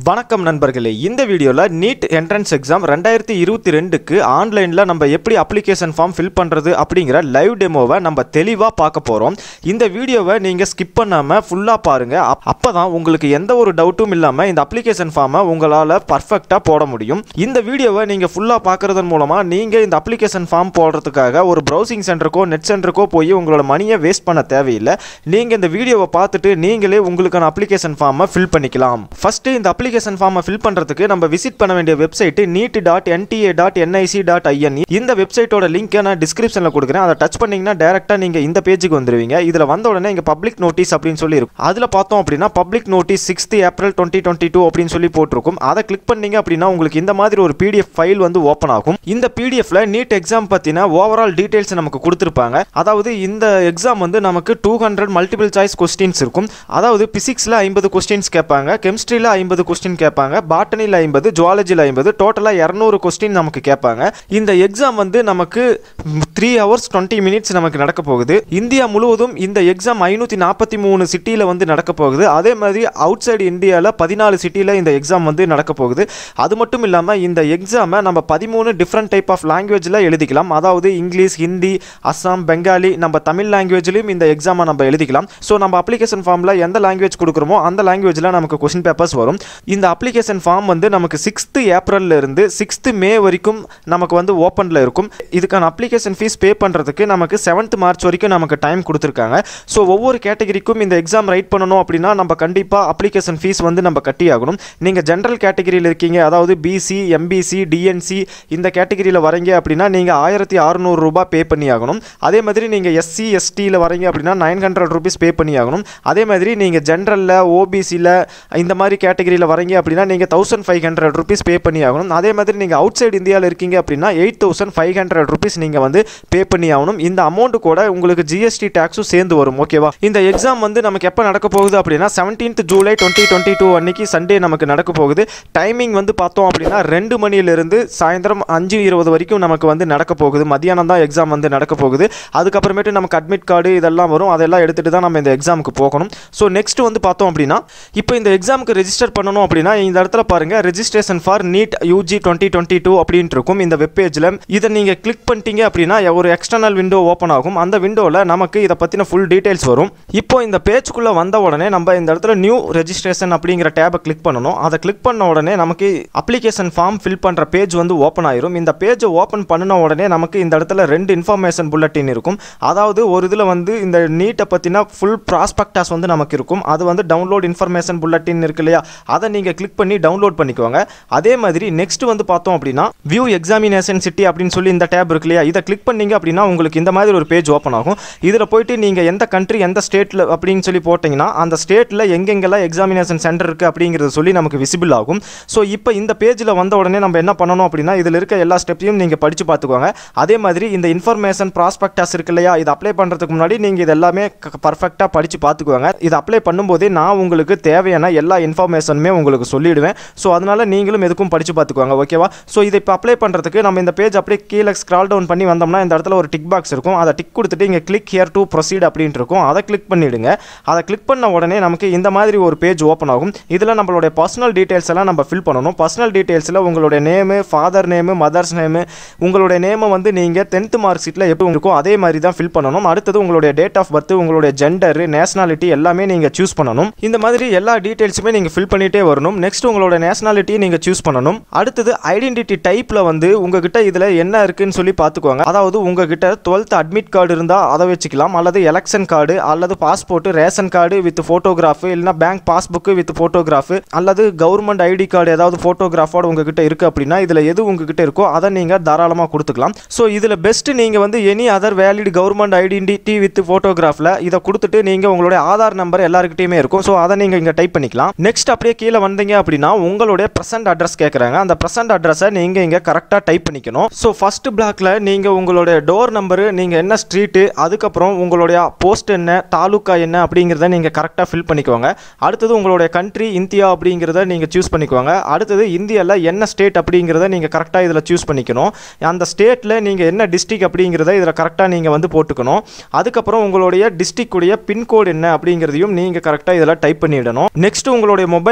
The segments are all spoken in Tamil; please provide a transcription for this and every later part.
வணக்கம் நண்பர்களே இந்த வீடியோவில் நீட் என்ட்ரன்ஸ் எக்ஸாம் ரெண்டாயிரத்தி இருபத்தி ரெண்டுக்கு ஆன்லைனில் நம்ம எப்படி அப்ளிகேஷன் ஃபார்ம் ஃபில் பண்ணுறது அப்படிங்கிற லைவ் டெமோவை நம்ம தெளிவாக பார்க்க போகிறோம் இந்த வீடியோவை நீங்கள் ஸ்கிப் பண்ணாமல் ஃபுல்லாக பாருங்கள் அப்போ தான் உங்களுக்கு எந்த ஒரு டவுட்டும் இல்லாமல் இந்த அப்ளிகேஷன் ஃபார்மை உங்களால் பர்ஃபெக்டாக போட முடியும் இந்த வீடியோவை நீங்கள் ஃபுல்லாக பார்க்குறதன் மூலமாக நீங்கள் இந்த அப்ளிகேஷன் ஃபார்ம் போடுறதுக்காக ஒரு ப்ரௌசிங் சென்டருக்கோ நெட் சென்டருக்கோ போய் உங்களோட மணியை வேஸ்ட் பண்ண தேவையில்லை நீங்கள் இந்த வீடியோவை பார்த்துட்டு நீங்களே உங்களுக்கான அப்ளிகேஷன் ஃபார்மை ஃபில் பண்ணிக்கலாம் ஃபஸ்ட்டு இந்த அப்ளிகேஷன் ஃபார்மை ஃபில் பண்ணுறதுக்கு நம்ம விசிட் பண்ண வேண்டிய website NEET dot NTA dot NIC dot IN இந்த வெப்சைட்டோட லிங்க்கை நான் டிஸ்கிரிப்ஷனில் கொடுக்குறேன் அதை டச் பண்ணிங்கன்னா டேரெக்டாக நீங்கள் இந்த பேஜுக்கு வந்துடுவீங்க இதில் வந்த உடனே இங்கே பப்ளிக் நோட்டீஸ் அப்படின்னு சொல்லி இருக்கும் அதில் பார்த்தோம் அப்படின்னா public notice sixth April twenty twenty two அப்படின்னு சொல்லி போட்டிருக்கும் அதை கிளிக் பண்ணீங்க அப்படின்னா உங்களுக்கு இந்த மாதிரி ஒரு பிடிஎஃப் ஃபைல் வந்து ஓப்பன் ஆகும் இந்த பிடிஎஃப்ல நீட் எக்ஸாம் பற்றின ஓவரால் டீடைல்ஸ் நமக்கு கொடுத்துருப்பாங்க அதாவது இந்த எக்ஸாம் வந்து நமக்கு two hundred multiple choice questions இருக்கும் அதாவது பிசிக்ஸில் ஐம்பது கொஸ்டின்ஸ் கேட்பாங்க கெமிஸ்ட்ரியில் ஐம்பது கொஸ்டின் கேட்பாங்க பாட்டனியில் ஐம்பது ஜுவாலஜியில் ஐம்பது டோட்டலாக இரநூறு கொஸ்டின் நமக்கு கேட்பாங்க இந்த எக்ஸாம் வந்து நமக்கு த்ரீ ஹவர்ஸ் டுவெண்ட்டி மினிட்ஸ் நமக்கு நடக்க போகுது இந்தியா முழுவதும் இந்த எக்ஸாம் ஐநூற்றி நாற்பத்தி மூணு சிட்டியில் வந்து நடக்க போகுது அதே மாதிரி அவுட் சைடு இந்தியாவில் பதினாலு சிட்டியில் இந்த எக்ஸாம் வந்து நடக்க போகுது அது மட்டும் இல்லாமல் இந்த எக்ஸாமை நம்ம பதிமூணு டிஃப்ரெண்ட் டைப் ஆஃப் லாங்குவேஜில் எழுதிக்கலாம் அதாவது இங்கிலீஷ் ஹிந்தி அஸ்ஸாம் பெங்காலி நம்ம தமிழ் லாங்குவேஜ்லையும் இந்த எக்ஸாமை நம்ம எழுதிக்கலாம் ஸோ நம்ம அப்ளிகேஷன் ஃபார்மில் எந்த லாங்குவேஜ் கொடுக்குறோமோ அந்த லாங்குவேஜில் நமக்கு கொஸ்டின் பேப்பர்ஸ் வரும் இந்த அப்ளிகேஷன் ஃபார்ம் வந்து நமக்கு சிக்ஸ்த்து ஏப்ரல்ல இருந்து சிக்ஸ்த்து மே வரைக்கும் நமக்கு வந்து ஓப்பனில் இருக்கும் இதுக்கான அப்ளிகேஷன் ஃபீஸ் பே பண்ணுறதுக்கு நமக்கு செவன்த் மார்ச் வரைக்கும் நமக்கு டைம் கொடுத்துருக்காங்க ஸோ ஒவ்வொரு கேட்டகரிக்கும் இந்த எக்ஸாம் ரைட் பண்ணணும் அப்படின்னா நம்ம கண்டிப்பாக அப்ளிகேஷன் ஃபீஸ் வந்து நம்ம கட்டி ஆகணும் நீங்கள் ஜென்ரல் கேட்டகரியில் இருக்கீங்க அதாவது பிசி எம்பிசி டிஎன்சி இந்த கேட்டகரியில் வரீங்க அப்படின்னா நீங்கள் ஆயிரத்தி அறுநூறு ரூபாய் பே பண்ணி ஆகணும் அதே மாதிரி நீங்கள் எஸ்சி எஸ்டியில் வரீங்க அப்படின்னா நைன் ஹண்ட்ரட் ருபீஸ் பே பண்ணி ஆகணும் அதே மாதிரி நீங்கள் ஜென்ரலில் ஓபிசியில் இந்த மாதிரி கேட்டகரியில் வரீங்க அப்படின்னா நீங்கள் thousand five hundred rupees pay பண்ணி ஆகணும் அதே மாதிரி நீங்கள் அவுட் சைடு இந்தியாவில் இருக்கீங்க அப்படின்னா eight thousand five hundred rupees நீங்கள் வந்து பே பண்ணி ஆகணும் இந்த அமௌண்ட் கூட உங்களுக்கு ஜிஎஸ்டி டேக்ஸும் சேர்ந்து வரும் ஓகேவா இந்த எக்ஸாம் வந்து நமக்கு எப்போ நடக்க போகுது அப்படின்னா seventeenth July twenty twenty two அன்னைக்கு சண்டே நமக்கு நடக்க போகுது டைமிங் வந்து பார்த்தோம் அப்படின்னா ரெண்டு மணியிலிருந்து சாயந்தரம் அஞ்சு இருபது வரைக்கும் நமக்கு வந்து நடக்க போகுது மதியானம் தான் எக்ஸாம் வந்து நடக்க போகுது அதுக்கப்புறமேட்டு நமக்கு அட்மிட் கார்டு இதெல்லாம் வரும் அதெல்லாம் எடுத்துகிட்டு தான் நம்ம இந்த எக்ஸாமுக்கு போகணும் ஸோ நெக்ஸ்ட் வந்து பார்த்தோம் அப்படின்னா இப்போ இந்த எக்ஸாமுக்கு ரெஜிஸ்டர் பண்ணணும் அப்படின்னா இந்த இடத்துல பாருங்கள் registration for NEET UG twenty twenty two அப்படின்ட்டு இருக்கும் இந்த வெப் பேஜில் இதை நீங்கள் கிளிக் பண்ணிட்டீங்க அப்படின்னா ஒரு எக்ஸ்டர்னல் விண்டோ ஓப்பன் ஆகும் அந்த விண்டோவில் நமக்கு இதை பற்றின ஃபுல் டீடைல்ஸ் வரும் இப்போ இந்த பேஜ்க்குள்ளே வந்த உடனே நம்ம இந்த இடத்துல நியூ ரெஜிஸ்ட்ரேஷன் அப்படிங்கிற டேபை கிளிக் பண்ணணும் அதை கிளிக் பண்ண உடனே நமக்கு அப்ளிகேஷன் ஃபார்ம் ஃபில் பண்ணுற பேஜ் வந்து ஓப்பன் ஆயிரும் இந்த பேஜை ஓப்பன் பண்ணின உடனே நமக்கு இந்த இடத்துல ரெண்டு இன்ஃபர்மேஷன் புல்லட்டின் இருக்கும் அதாவது ஒரு இதில் வந்து இந்த நீட்டை பற்றின ஃபுல் ப்ராஸ்பெக்டாஸ் வந்து நமக்கு இருக்கும் அது வந்து டவுன்லோட் இன்ஃபர்மேஷன் புல்லட்டின் இருக்கு இல்லையா அதை நீங்கள் கிளிக் பண்ணி டவுன்லோட் பண்ணிக்கோங்க அதே மாதிரி நெக்ஸ்ட் வந்து பார்த்தோம் அப்படின்னா வியூ எக்ஸாமினேஷன் சிட்டி அப்படின்னு சொல்லி இந்த டேப் இருக்கு இல்லையா இதை கிளிக் பண்ணீங்க அப்படின்னா உங்களுக்கு இந்த மாதிரி ஒரு பேஜ் ஓப்பன் ஆகும் இதில் போயிட்டு நீங்கள் எந்த கண்ட்ரி எந்த ஸ்டேட்டில் அப்படின்னு சொல்லி போட்டிங்கன்னா அந்த ஸ்டேட்டில் எங்கெங்கெல்லாம் எக்ஸாமினேஷன் சென்டர் இருக்குது அப்படிங்கிறத சொல்லி நமக்கு விசிபிள் ஆகும் ஸோ இப்போ இந்த பேஜில் வந்த உடனே நம்ம என்ன பண்ணணும் அப்படின்னா இதில் இருக்க எல்லா ஸ்டெப்பையும் நீங்கள் படித்து பார்த்துக்கோங்க அதே மாதிரி இந்த இன்ஃபர்மேஷன் ப்ராஸ்பெக்டாஸ் இருக்கு இல்லையா இது அப்ளை பண்ணுறதுக்கு முன்னாடி நீங்கள் இது எல்லாமே பர்ஃபெக்டாக படித்து பார்த்துக்கோங்க இது அப்ளை பண்ணும்போதே நான் உங்களுக்கு தேவையான எல்லா இன்ஃபர்மேஷனுமே உங்களுக்கு சொல்லிடுவேன் ஸோ அதனால் நீங்களும் எதுக்கும் படித்து பார்த்துக்கோங்க ஓகேவா ஸோ இதை இப்போ அப்ளை பண்ணுறதுக்கு நம்ம இந்த பேஜ் அப்படியே கீழே ஸ்க்ரால் டவுன் பண்ணி வந்தோம்னா இந்த இடத்துல ஒரு டிக் பாக்ஸ் இருக்கும் அதை டிக் கொடுத்துட்டு இங்கே கிளிக் ஹியர் டு ப்ரொசீட் அப்படின்ட்டு இருக்கும் அதை கிளிக் பண்ணிவிடுங்க அதை கிளிக் பண்ண உடனே நமக்கு இந்த மாதிரி ஒரு பேஜ் ஓப்பன் ஆகும் இதில் நம்மளுடைய பர்சனல் டீட்டெயில்ஸ் எல்லாம் நம்ம ஃபில் பண்ணணும் பர்சனல் டீட்டெயில்ஸில் உங்களுடைய name father name mother's name உங்களுடைய நேமை வந்து நீங்கள் டென்த் மார்க் ஷீட்டில் எப்படி இருக்கோ அதே மாதிரி தான் ஃபில் பண்ணணும் அடுத்தது உங்களுடைய டேட் ஆஃப் பர்த் உங்களுடைய ஜெண்டர் நேஷனாலிட்டி எல்லாமே நீங்கள் சூஸ் பண்ணணும் இந்த மாதிரி எல்லா டீட்டெயில்ஸுமே நீங்கள் ஃபில் பண்ணிட்டே வரணும் நெக்ஸ்ட் உங்களோட நேஷனாலிட்டியை நீங்கள் சூஸ் பண்ணணும் அடுத்தது ஐடென்டிட்டி டைப்பில் வந்து உங்ககிட்ட இதில் என்ன இருக்குன்னு சொல்லி பார்த்துக்கோங்க அதாவது உங்ககிட்ட டுவெல்த் அட்மிட் கார்டு இருந்தால் அதை வச்சுக்கலாம் அல்லது எலெக்ஷன் கார்டு அல்லது passport ration card with photograph இல்லைனா பேங்க் பாஸ்புக்கு வித் ஃபோட்டோகிராஃப் அல்லது கவர்மெண்ட் ஐடி கார்டு ஏதாவது ஃபோட்டோகிராஃபோட உங்ககிட்ட இருக்குது அப்படின்னா இதில் எது உங்ககிட்ட இருக்கோ அதை நீங்கள் தாராளமாக கொடுத்துக்கலாம் ஸோ இதில் பெஸ்ட் நீங்கள் வந்து any other valid government identity with ஃபோட்டோகிராஃபில் இதை கொடுத்துட்டு நீங்கள் உங்களுடைய ஆதார் நம்பர் எல்லாருக்கிட்டையுமே இருக்கும் ஸோ அதை நீங்கள் இங்கே டைப் பண்ணிக்கலாம் நெக்ஸ்ட் அப்படியே கீழே வந்தீங்க அப்படின்னா உங்களுடைய ப்ரெசென்ட் அட்ரஸ் கேட்குறாங்க அந்த ப்ரெசென்ட் அட்ரஸை நீங்கள் இங்கே கரெக்டாக டைப் பண்ணிக்கணும் ஸோ ஃபஸ்ட் பிளாக்ல நீங்கள் உங்களுடைய டோர் நம்பரு நீங்கள் என்ன ஸ்ட்ரீட்டு அதுக்கப்புறம் உங்களுடைய போஸ்ட் என்ன தாலுக்கா என்ன அப்படிங்கிறத நீங்கள் கரெக்டாக ஃபில் பண்ணிக்கோங்க அடுத்தது உங்களுடைய கண்ட்ரி இந்தியா அப்படிங்கிறத நீங்கள் சூஸ் பண்ணிக்கோங்க அடுத்தது இந்தியாவில் என்ன ஸ்டேட் அப்படிங்கிறத நீங்கள் கரெக்டாக இதில் சூஸ் பண்ணிக்கணும் அந்த ஸ்டேட்டில் நீங்கள் என்ன டிஸ்ட்ரிக் அப்படிங்கிறத இதில் கரெக்டாக நீங்கள் வந்து போட்டுக்கணும் அதுக்கப்புறம் உங்களுடைய டிஸ்ட்ரிக்டுடைய பின்கோடு என்ன அப்படிங்கிறதையும் நீங்கள் கரெக்டாக இதில் டைப் பண்ணிடணும் நெக்ஸ்ட் உங்களுடைய மொபைல் நம்பரு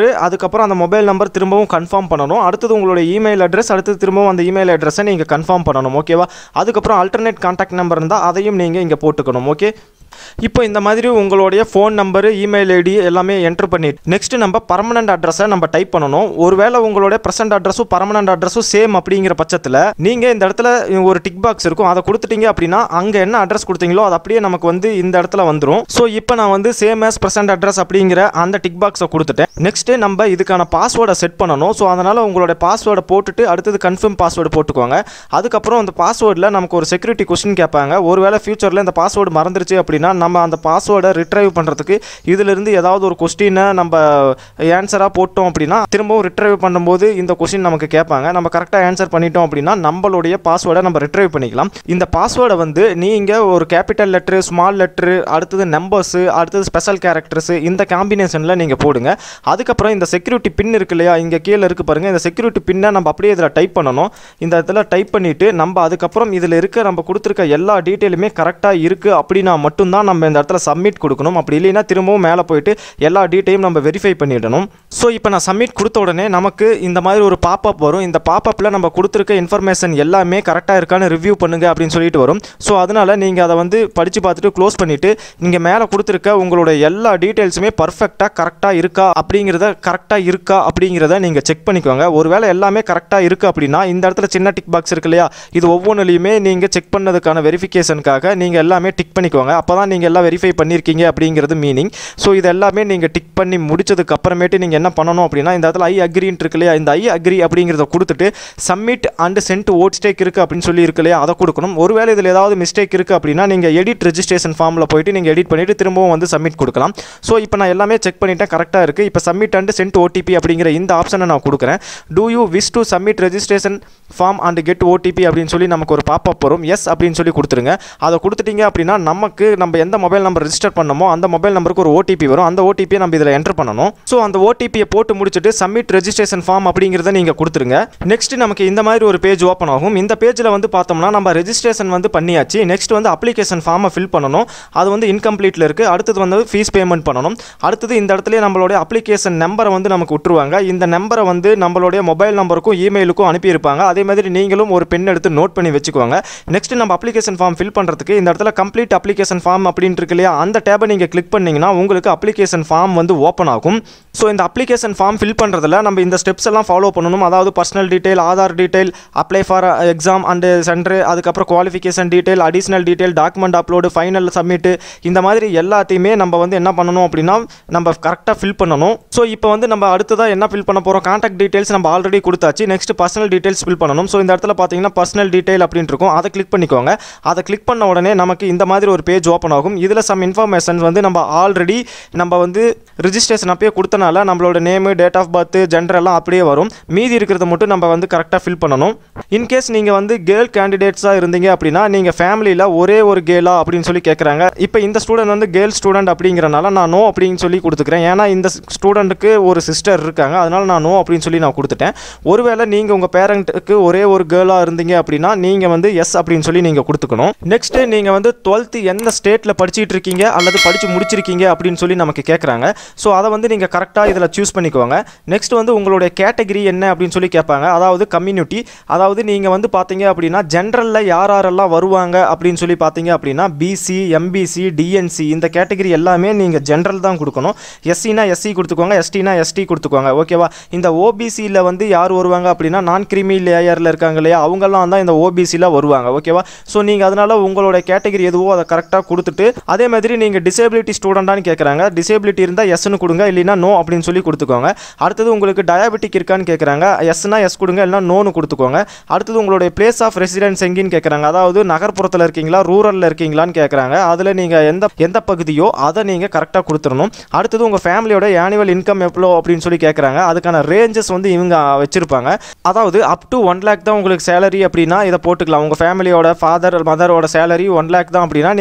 நம்பரு அதுக்கப்புறம் அந்த மொபைல் நம்பர் திரும்பவும் கன்ஃபார்ம் பண்ணணும் அடுத்தது உங்களோட இமெயில் அட்ரஸ் அடுத்தது திரும்பவும் அந்த இமெயில் அட்ரஸை நீங்கள் கன்ஃபார்ம் பண்ணணும் ஓகேவா அதுக்கப்புறம் ஆல்டர்னேட் கான்டாக்ட் நம்பர் இருந்தால் அதையும் நீங்கள் இங்கே போட்டுக்கணும் ஓகே இப்போ இந்த மாதிரி உங்களுடைய ஃபோன் நம்பரு இமெயில் ஐடி எல்லாமே என்ட்ரு பண்ணிட்டு நெக்ஸ்ட் நம்ம பர்மனண்ட் அட்ரஸை நம்ம டைப் பண்ணணும் ஒருவேளை உங்களுடைய ப்ரெசென்ட் அட்ரஸும் பர்மனண்ட் அட்ரஸும் சேம் அப்படிங்கிற பட்சத்தில் நீங்கள் இந்த இடத்துல ஒரு டிக் பாக்ஸ் இருக்கும் அதை கொடுத்துட்டீங்க அப்படின்னா அங்கே என்ன அட்ரஸ் கொடுத்தீங்களோ அது அப்படியே நமக்கு வந்து இந்த இடத்துல வந்துடும் ஸோ இப்போ நான் வந்து சேம் as ப்ரெசென்ட் அட்ரஸ் அப்படிங்கிற அந்த டிக் பாக்ஸை கொடுத்துட்டேன் நெக்ஸ்ட்டு நம்ம இதுக்கான பாஸ்வேர்டை செட் பண்ணணும் ஸோ அதனால் உங்களுடைய பாஸ்வேர்டை போட்டுட்டு அடுத்தது கன்ஃபார்ம் பாஸ்வேர்டு போட்டுக்கோங்க அதுக்கப்புறம் அந்த பாஸ்வேர்டில் நமக்கு ஒரு செக்யூரிட்டி கொஸ்டின் கேட்பாங்க ஒருவேளை ஃபியூச்சரில் இந்த பாஸ்வேர்டு மறந்துருச்சு அப்படின்னா நம்ம அந்த பாஸ்வேர்டை ரிட்ரைவ் பண்ணுறதுக்கு இதிலிருந்து ஏதாவது ஒரு கொஸ்டினை நம்ம ஆன்சராக போட்டோம் அப்படின்னா திரும்பவும் ரிட்ரைவ் பண்ணும்போது இந்த கொஸ்டின் நமக்கு கேட்பாங்க நம்ம கரெக்டாக ஆன்சர் பண்ணிட்டோம் அப்படின்னா நம்மளுடைய பாஸ்வேர்டை நம்ம ரிட்ரைவ் பண்ணிக்கலாம் இந்த பாஸ்வேர்டை வந்து நீங்கள் ஒரு கேபிட்டல் லெட்ரு ஸ்மால் லெட்ரு அடுத்தது நம்பர்ஸு அடுத்தது ஸ்பெஷல் கேரக்டர்ஸு இந்த காம்பினேஷனில் நீங்கள் போடுங்க அதுக்கப்புறம் இந்த செக்யூரிட்டி பின் இருக்கு இல்லையா இங்கே கீழே இருக்குது பாருங்கள் இந்த செக்யூரிட்டி பின்னை நம்ம அப்படியே இதில் டைப் பண்ணணும் இந்த இடத்துல டைப் பண்ணிவிட்டு நம்ம அதுக்கப்புறம் இதில் இருக்க நம்ம கொடுத்துருக்க எல்லா டீட்டெயிலுமே கரெக்டாக இருக்குது அப்படின்னா மட்டும்தான் நம்ம இந்த இடத்துல சப்மிட் கொடுக்கணும் அப்படி இல்லைன்னா திரும்பவும் மேலே போயிட்டு எல்லா டீட்டெயிலும் நம்ம வெரிஃபை பண்ணிடணும் ஸோ இப்போ நான் சப்மிட் கொடுத்த உடனே நமக்கு இந்த மாதிரி ஒரு பாப்அப் வரும் இந்த பாப்அப்பில் நம்ம கொடுத்துருக்க இன்ஃபர்மேஷன் எல்லாமே கரெக்டாக இருக்கான்னு ரிவ்யூ பண்ணுங்க அப்படின்னு சொல்லிட்டு வரும் ஸோ அதனால் நீங்கள் அதை வந்து படித்து பார்த்துட்டு க்ளோஸ் பண்ணிவிட்டு நீங்கள் மேலே கொடுத்துருக்க உங்களோட எல்லா டீட்டெயில்ஸுமே பர்ஃபெக்டாக கரெக்டாக இருக்கா அப்படிங்கிறத கரெக்டாக இருக்கா அப்படிங்கிறத நீங்கள் செக் பண்ணிக்கோங்க ஒருவேளை எல்லாமே கரெக்டாக இருக்குது அப்படின்னா இந்த இடத்துல சின்ன டிக் பாக்ஸ் இருக்கு இல்லையா இது ஒவ்வொன்றுலையுமே நீங்கள் செக் பண்ணதுக்கான வெரிஃபிகேஷனுக்காக நீங்கள் எல்லாமே டிக் பண்ணிக்கோங்க அப்போ தான் நீங்கள் எல்லாம் வெரிஃபை பண்ணியிருக்கீங்க அப்படிங்கிறது மீனிங் ஸோ இது எல்லாமே நீங்கள் டிக் பண்ணி முடிச்சதுக்கு அப்புறமேட்டு நீங்கள் என்ன பண்ணணும் அப்படின்னா இந்த இடத்துல ஐ அக்ரின்னு இருக்கு இல்லையா இந்த ஐ அக்ரி அப்படிங்கிறத கொடுத்துட்டு சப்மிட் அண்ட் சென்ட் ஓட் ஸ்டேக் இருக்குது அப்படின்னு சொல்லி இருக்கு இல்லையா அதை கொடுக்கணும் ஒருவேளை இதில் ஏதாவது மிஸ்டேக் இருக்குது அப்படின்னா நீங்கள் எடிட் ரெஜிஸ்ட்ரேஷன் ஃபார்மில் போயிட்டு நீங்கள் எடிட் பண்ணிவிட்டு திரும்பவும் வந்து சப்மிட் கொடுக்கலாம் ஸோ இப்போ நான் எல்லாமே செக் பண்ணிட்டேன் கரெக்டாக இருக்குது இப்போ சப்மிட் அண்ட் சென்ட் ஓடிபி அப்படிங்கிற இந்த ஆப்ஷனை நான் கொடுக்குறேன் do you wish to submit registration form and get OTP அப்படின்னு சொல்லி நமக்கு ஒரு பாப்பப் வரும் எஸ் அப்படின்னு சொல்லி கொடுத்துருங்க அதை கொடுத்துட்டீங்க அப்படின்னா நமக்கு நம்ம எந்த மொபைல் நம்பர் ரெஜிஸ்டர் பண்ணமோ அந்த மொபைல் நம்பருக்கு ஒரு ஓடிபி வரும் அந்த ஓடிபியை நம்ம இதில் என்டர் பண்ணணும் ஸோ அந்த ஓடிபியை போட்டு முடிச்சுட்டு சப்மிட் ரெஜிஸ்ட்ரேஷன் ஃபார்ம் அப்படிங்கிறத நீங்கள் கொடுத்துருங்க நெக்ஸ்ட் நமக்கு இந்த மாதிரி ஒரு பேஜ் ஓப்பன் ஆகும் இந்த பேஜில் வந்து பார்த்தோம்னா நம்ம ரெஜிஸ்ட்ரேஷன் வந்து பண்ணியாச்சு நெக்ஸ்ட் வந்து அப்ளிகேஷன் ஃபார்மை ஃபில் பண்ணணும் அது வந்து இன்கம்ப்ளீட்டில் இருக்குது அடுத்தது வந்து ஃபீஸ் பேமெண்ட் பண்ணணும் அடுத்தது இந்த இடத்துல நம்மளுடைய அப்ளிகேஷன் நம்பரை வந்து நமக்கு விட்டுருவாங்க இந்த நம்பரை வந்து நம்மளுடைய மொபைல் நம்பருக்கும் இமெயிலுக்கும் அனுப்பியிருப்பாங்க அதே மாதிரி நீங்களும் ஒரு பென் எடுத்து நோட் பண்ணி வச்சுக்கோங்க நெக்ஸ்ட் நம்ம அப்ளிகேஷன் ஃபார்ம் ஃபில் பண்ணுறதுக்கு இந்த இடத்துல கம்ப்ளீட் அப்ளிகேஷன் ஃபார்ம் அப்படின்னு இருக்கு இல்லையா அந்த டேபை நீங்கள் கிளிக் பண்ணீங்கன்னா உங்களுக்கு அப்ளிகேஷன் ஃபார்ம் வந்து ஓப்பன் ஆகும் ஸோ இந்த அப்ளிகேஷன் ஃபார்ம் ஃபில் பண்ணுறதுல நம்ம இந்த ஸ்டெப்ஸ் எல்லாம் ஃபாலோ பண்ணணும் அதாவது personal detail Aadhaar detail apply for exam and centre அதுக்கப்புறம் qualification detail additional detail document upload final submit இந்த மாதிரி எல்லாத்தையுமே நம்ம வந்து என்ன பண்ணணும் அப்படின்னா நம்ம கரெக்டாக ஃபில் பண்ணணும் ஸோ இப்போ வந்து நம்ம அடுத்ததாக என்ன ஃபில் பண்ண போகிறோம் கான்டாக்ட் டீடைல்ஸ் நம்ம ஆல்ரெடி கொடுத்தாச்சு நெக்ஸ்ட் பர்சனல் டீடைல்ஸ் ஃபில் பண்ணணும் ஸோ இந்த இடத்துல பார்த்தீங்கன்னா பர்சனல் டீடைல் அப்படின்னு இருக்கும் அதை கிளிக் பண்ணிக்கோங்க அதை கிளிக் பண்ண உடனே நமக்கு இந்த மாதிரி ஒரு பேஜ் ஓப்பன் ஆகும் இதில் சம் இன்ஃபர்மேஷன்ஸ் வந்து நம்ம ஆல்ரெடி நம்ம வந்து ரிஜிஸ்ட்ரேஷன் அப்பயே கொடுத்தனால நம்மளோட name date of birth gender எல்லாம் அப்படியே வரும் மீதி இருக்கிறத மட்டும் நம்ம வந்து கரெக்டாக ஃபில் பண்ணணும் இன்கேஸ் நீங்கள் வந்து கேர்ள் கேண்டிடேட்ஸாக இருந்தீங்க அப்படின்னா நீங்கள் ஃபேமிலியில் ஒரே ஒரு கேலா அப்படின்னு சொல்லி கேட்குறாங்க இப்போ இந்த ஸ்டூடெண்ட் வந்து கேர்ள் ஸ்டூடெண்ட் அப்படிங்கிறனால நான் நோ அப்படின்னு சொல்லி கொடுத்துக்கிறேன் ஏன்னா இந்த ஸ்டூடெண்ட்டுக்கு ஒரு சிஸ்டர் இருக்காங்க அதனால நான் நோ அப்படின்னு சொல்லி நான் கொடுத்துட்டேன் ஒருவேளை நீங்கள் உங்கள் பேரண்ட்டுக்கு ஒரே ஒரு கேர்ளாக இருந்தீங்க அப்படின்னா நீங்கள் வந்து எஸ் அப்படின்னு சொல்லி நீங்கள் கொடுத்துக்கணும் நெக்ஸ்ட்டு நீங்கள் வந்து டுவெல்த்து எந்த ஸ்டேட்டில் படிச்சிட்டு இருக்கீங்க அல்லது படித்து முடிச்சிருக்கீங்க அப்படின்னு சொல்லி நமக்கு கேட்குறாங்க ஸோ அதை வந்து நீங்கள் கரெக்டாக இதில் சூஸ் பண்ணிக்கோங்க நெக்ஸ்ட் வந்து உங்களுடைய கேட்டகரி என்ன அப்படின்னு சொல்லி கேட்பாங்க அதாவது கம்யூனிட்டி அதாவது நீங்கள் வந்து பார்த்தீங்க அப்படின்னா ஜென்ரலில் யார் யாரெல்லாம் வருவாங்க அப்படின்னு சொல்லி பார்த்தீங்க அப்படின்னா பிசி எம்பிசி டிஎன்சி இந்த கேட்டகரி எல்லாமே நீங்கள் ஜென்ரல் தான் கொடுக்கணும் எஸ்சினா எஸ்சி கொடுத்துக்கோங்க எஸ்டினா எஸ்டி கொடுத்துக்கோங்க ஓகேவா இந்த ஓபிசியில் வந்து யார் வருவாங்க அப்படின்னா நான் கிரிமி லேயரில் இருக்காங்க இல்லையா அவங்கெல்லாம் தான் இந்த ஓபிசியில் வருவாங்க ஓகேவா ஸோ நீங்கள் அதனால் உங்களோட கேட்டகரி எதுவோ அதை கரெக்டாக கொடுத்துட்டு அதே மாதிரி நீங்கள் டிசேபிலிட்டி ஸ்டூடெண்டான்னு கேட்குறாங்க டிசேபிலிட்டி இருந்தால் எஸ்ன்னு கொடுங்க இல்லைனா நோ அப்படின்னு சொல்லி கொடுத்துக்கோங்க அடுத்தது உங்களுக்கு டயபெட்டிக் இருக்கான்னு கேட்குறாங்க எஸ்னா எஸ் கொடுங்க இல்லைனா நோன்னு கொடுத்துக்கோங்க அடுத்தது உங்களுடைய பிளேஸ் ஆஃப் ரெசிடென்ஸ் எங்கேன்னு கேட்குறாங்க அதாவது நகர்ப்புறத்தில் இருக்கீங்களா ரூரலில் இருக்கீங்களான்னு கேட்குறாங்க அதில் நீங்கள் எந்த எந்த பகுதியோ அதை நீங்கள் கரெக்டாக கொடுத்துடணும் அடுத்தது உங்கள் ஃபேமிலியோட ஆனுவல் இன்கம் எவ்வளோ அப்படின்னு சொல்லி கேட்குறாங்க அதுக்கான ரேஞ்சஸ் வந்து இவங்க வச்சுருப்பாங்க அதாவது அப் டு ஒன் லேக் தான் உங்களுக்கு சேலரி அப்படின்னா இதை போட்டுக்கலாம் உங்கள் ஃபேமிலியோட ஃபாதர் மதரோட சேலரி ஒன் லேக் தான் அப்படின்னா நீங்கள் இதை கொடுத்து